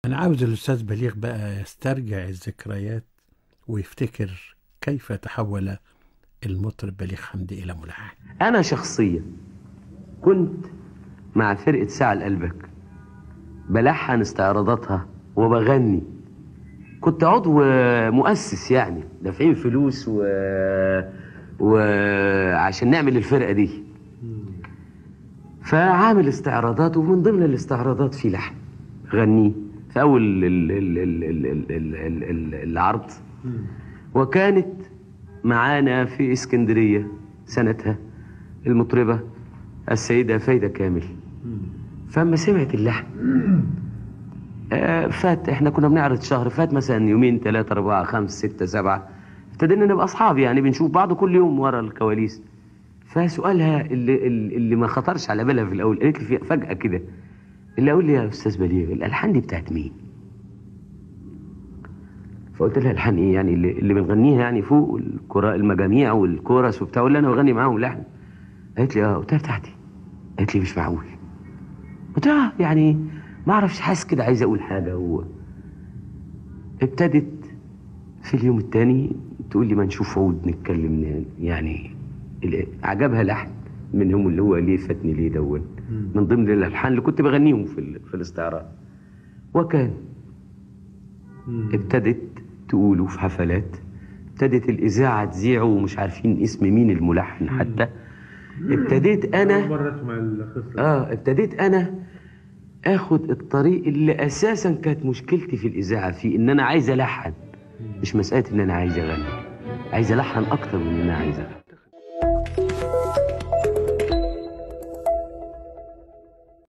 أنا عاوز الأستاذ بليغ بقى يسترجع الذكريات ويفتكر كيف تحول المطرب بليغ حمدي إلى ملحن أنا شخصيا كنت مع فرقة ساعة لقلبك بلحن استعراضاتها وبغني كنت عضو مؤسس يعني دافعين فلوس و... وعشان نعمل الفرقة دي فعامل استعراضات ومن ضمن الاستعراضات في لحن غنيه في أول ال... ال... ال... ال... ال... ال... ال... العرض وكانت معانا في اسكندرية سنتها المطربة السيدة فايدة كامل فما سمعت اللحن آه، فات احنا كنا بنعرض شهر فات مثلا يومين ثلاثة أربعة خمسة ستة سبعة ابتدينا نبقى أصحاب يعني بنشوف بعض كل يوم ورا الكواليس فسؤالها اللي, اللي ما خطرش على بالها في الأول قالت لي في- فجأة كده اللي أقول لي يا أستاذ بليغ الألحان دي بتاعت مين؟ فقلت لها الحان ايه يعني اللي, اللي بنغنيها يعني فوق الكرة المجاميع والكورس وبتاع ولا انا بغني معاهم لحن قالت لي اه قلت لها بتاعتي قالت لي مش معقول قلت لها يعني ما اعرفش حاسس كده عايز اقول حاجه هو ابتدت في اليوم الثاني تقول لي ما نشوف عود نتكلم ن- يعني ال- عجبها لحن منهم اللي هو ليه فاتني ليه دون من ضمن الالحان اللي كنت بغنيهم في ال- في الاستعراض وكان ابتدت تقوله في حفلات ابتدت الإذاعة تذيعه ومش عارفين اسم مين الملحن حتى ابتديت أنا مرة اسمع القصة اه ابتديت أنا آخد الطريق اللي أساسا كانت مشكلتي في الإذاعة فيه إن أنا عايز ألحن مش مسألة إن أنا عايز أغني عايز ألحن أكتر من إن أنا عايز أغني